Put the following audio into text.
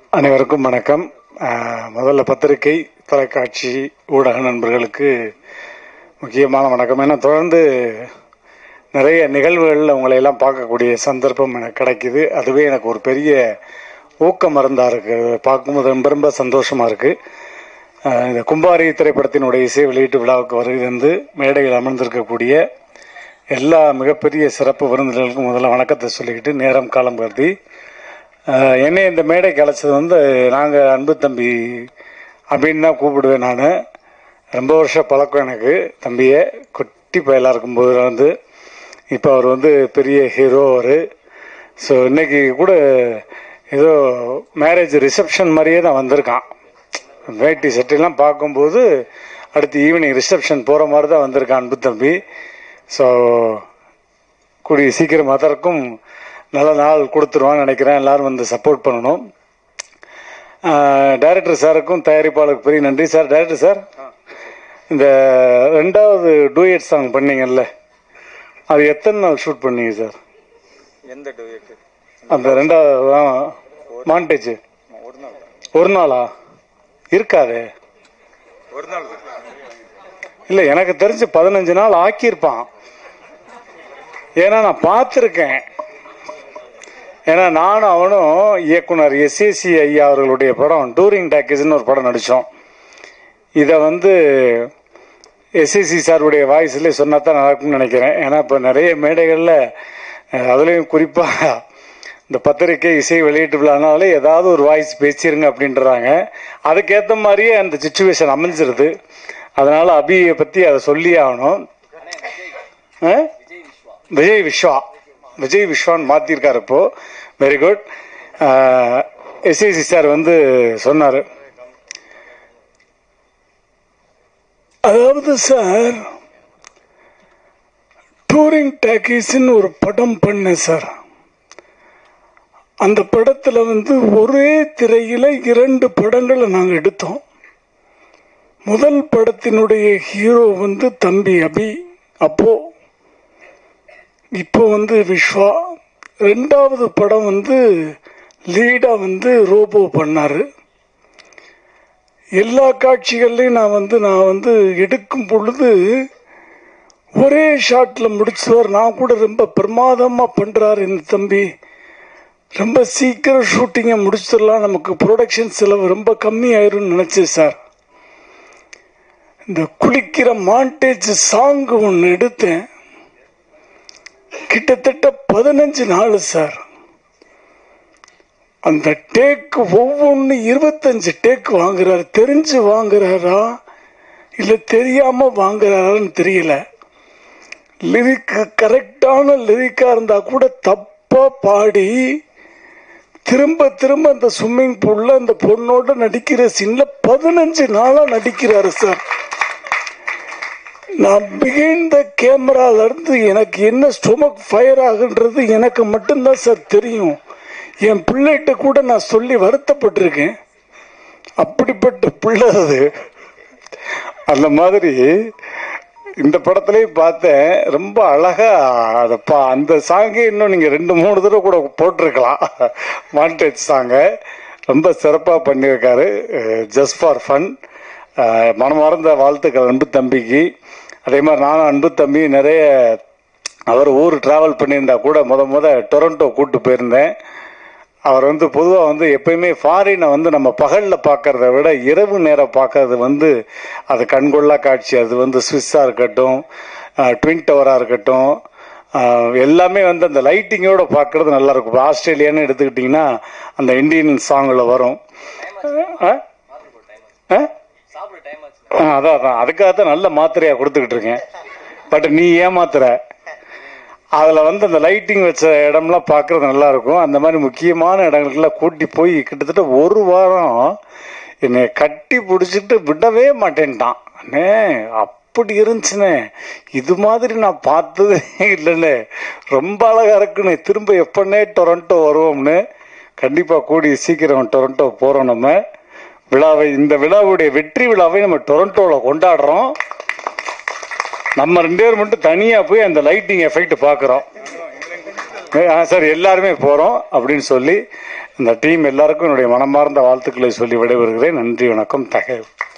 அனைவருக்கும் வணக்கம் அஹ், முதல்ல பத்திரிகை தொலைக்காட்சி ஊடக நண்பர்களுக்கு முக்கியமான வணக்கம் ஏன்னா தொடர்ந்து நிறைய நிகழ்வுகளில் உங்களை எல்லாம் பார்க்கக்கூடிய சந்தர்ப்பம் எனக்கு கிடைக்குது அதுவே எனக்கு ஒரு பெரிய ஊக்க மருந்தா இருக்கு பார்க்கும்போது ரொம்ப ரொம்ப சந்தோஷமா இருக்கு அஹ், இந்த கும்பாரி திரைப்படத்தினுடைய இசை வெளியீட்டு விழாவுக்கு வருகை வந்து மேடையில் அமர்ந்திருக்கக்கூடிய எல்லா மிகப்பெரிய சிறப்பு விருந்தினர்களுக்கும் முதல்ல வணக்கத்தை சொல்லிக்கிட்டு நேரம் காலம் கருதி ஆஹ் என்னை இந்த மேடைக்கு அழைச்சது வந்து நாங்கள் அன்பு தம்பி அப்படின்னு தான் கூப்பிடுவேன் நான் ரொம்ப வருஷம் பழக்கம் எனக்கு தம்பியை குட்டி பயலாக இருக்கும்போது வந்து இப்போ அவர் வந்து பெரிய ஹீரோ அவர் ஸோ இன்னைக்கு கூட ஏதோ மேரேஜ் ரிசப்ஷன் மாதிரியே தான் வந்திருக்கான் வேட்டி சட்டையெல்லாம் பார்க்கும்போது அடுத்து ஈவினிங் ரிசப்ஷன் போகிற மாதிரி தான் வந்திருக்கான் அன்பு தம்பி ஸோ கூடிய சீக்கிரம் அதற்கும் நல்ல நாள் கொடுத்துருவான்னு நினைக்கிறேன் எல்லாரும் வந்து சப்போர்ட் பண்ணணும் டைரக்டர் சாருக்கும் தயாரிப்பாளருக்கு பெரிய நன்றி சார் டைரக்டர் சார் இந்த ரெண்டாவது டூயட் சாங் பண்ணீங்கல்ல அது எத்தனை நாள் ஷூட் பண்ணீங்க சார் எந்த டூயட் அந்த ரெண்டாவது மாண்டேஜ் ஒரு நாள் ஒரு நாளா இருக்காதே ஒரு நாள் இல்லை எனக்கு தெரிஞ்சு பதினஞ்சு நாள் ஆக்கியிருப்பான் ஏன்னா நான் பார்த்துருக்கேன் ஏன்னா நானும் அவனும் இயக்குனர் எஸ்ஏசி ஐயா அவர்களுடைய படம் டூரிங் டாக்கேஜ்னு ஒரு படம் நடித்தோம் இதை வந்து எஸ்ஏசி சாருடைய வாய்ஸ்ல சொன்னா தான் நடக்கும்னு நினைக்கிறேன் ஏன்னா இப்போ நிறைய மேடைகளில் அஹ், அதுலயும் குறிப்பாக இந்த பத்திரிக்கை இசை வெளியீட்டு விழானாலே ஏதாவது ஒரு வாய்ஸ் பேசிருங்க அப்படின்றாங்க அதுக்கேற்ற மாதிரியே அந்த சுச்சுவேஷன் அமைஞ்சிருது அதனால அபியை பற்றி அதை சொல்லி ஆகணும் அஹ்? விஜய் விஸ்வா விஜய் விஸ்வான்னு மாத்திருக்காரு இப்போ வெரி குட் எஸ்ஏசி சார் வந்து சொன்னாரு அதாவது சார் டூரிங் டாக்கீஸ்ன்னு ஒரு படம் பண்ணேன் சார் அந்த படத்துல வந்து ஒரே திரையில இரண்டு படங்களை நாங்கள் எடுத்தோம் முதல் படத்தினுடைய ஹீரோ வந்து தம்பி அபி அப்போ இப்போ வந்து விஸ்வா ரெண்டாவது படம் வந்து லீடா வந்து ரோபோ பண்ணாரு எல்லா காட்சிகள்லையும் நான் வந்து நான் வந்து எடுக்கும் பொழுது ஒரே ஷாட்ல முடிச்சுவார் நான் கூட ரொம்ப பிரமாதமா பண்றாரு இந்த தம்பி ரொம்ப சீக்கிரம் ஷூட்டிங்கை முடிச்சிடலாம் நமக்கு ப்ரொடக்ஷன் செலவு ரொம்ப கம்மி ஆயிரும்னு நினைச்சேன் சார் இந்த குளிக்கிற மாண்டேஜ் சாங் ஒன்று எடுத்தேன் கிட்டத்தட்ட பதினஞ்சு நாள் சார் அந்த டேக் ஒவ்வொன்று இருபத்தஞ்சு டேக் வாங்குறாரு தெரிஞ்சு வாங்குறாரா இல்ல தெரியாம வாங்குறாரான்னு தெரியல லிரிக் கரெக்டான லிரிக்கா இருந்தா கூட தப்பா பாடி திரும்ப திரும்ப அந்த ஸ்விம்மிங் பூல்ல அந்த பொண்ணோட நடிக்கிற சீன்ல பதினஞ்சு நாளா நடிக்கிறாரு சார் நான் பிகைன் த கேமரால இருந்து எனக்கு என்ன ஸ்டொமக் ஃபயர் ஆகுன்றது எனக்கு மட்டும்தான் சார் தெரியும் என் பிள்ளைகிட்ட கூட நான் சொல்லி வருத்தப்பட்டிருக்கேன் அப்படிப்பட்ட பிள்ளை அது அந்த மாதிரி இந்த படத்துலயும் பார்த்தேன் ரொம்ப அழகா அதை பா அந்த சாங்கே இன்னும் நீங்க ரெண்டு மூணு தடவை கூட போட்டிருக்கலாம் மாண்டேஜ் சாங்க ரொம்ப சிறப்பா பண்ணியிருக்காரு ஜஸ்ட் ஃபார் ஃபன் மனமார்ந்த வாழ்த்துக்கள் அன்பு தம்பிக்கு அதே மாதிரி நானும் அன்பு தம்பி நிறைய அவர் ஊர் டிராவல் பண்ணியிருந்தா கூட முத முத டொரண்டோ கூட்டு போயிருந்தேன் அவர் வந்து பொதுவாக வந்து எப்பயுமே ஃபாரினை வந்து நம்ம பகலில் பார்க்கறத விட இரவு நேரம் பார்க்கறது வந்து அது கண்கொள்ளா காட்சி அது வந்து சுவிஸ்ஸாக இருக்கட்டும் ட்வின் டவராக இருக்கட்டும் ஆஹ், எல்லாமே வந்து அந்த லைட்டிங்கோட பார்க்கறது நல்லா இருக்கும் இப்போ ஆஸ்திரேலியான்னு எடுத்துக்கிட்டிங்கன்னா அந்த இந்தியன் சாங்கில் வரும் ஆ? ஆ? ஆ, அதான் அதான் அதுக்காக தான் நல்ல மாத்திரையா கொடுத்துக்கிட்டு இருக்கேன் பட் நீ ஏமாத்துற அதுல வந்து அந்த லைட்டிங் வச்ச இடம்லாம் பார்க்கறது நல்லா இருக்கும் அந்த மாதிரி முக்கியமான இடங்களுக்கெல்லாம் கூட்டி போய் கிட்டத்தட்ட ஒரு வாரம் என்னை கட்டி பிடிச்சிட்டு விடவே மாட்டேன்ட்டான் அண்ணே அப்படி இருந்துச்சுனே இது மாதிரி நான் பார்த்ததே இல்லைண்ணே ரொம்ப அழகா இருக்குன்னு திரும்ப எப்பன்னே டொரண்டோ வருவோம்னு கண்டிப்பா கூடி சீக்கிரம் டொரண்டோ போறோம் நம்ம விழாவை இந்த விழாவுடைய வெற்றி விழாவை நம்ம டொரண்டோல கொண்டாடுறோம் நம்ம ரெண்டு பேர் மட்டும் தனியா போய் அந்த லைட்டிங் எஃபெக்ட் பாக்குறோம் சார் எல்லாருமே போறோம் அப்படின்னு சொல்லி இந்த டீம் எல்லாருக்கும் என்னுடைய மனமார்ந்த வாழ்த்துக்களை சொல்லி விடைபெறுகிறேன் நன்றி வணக்கம் தகவல்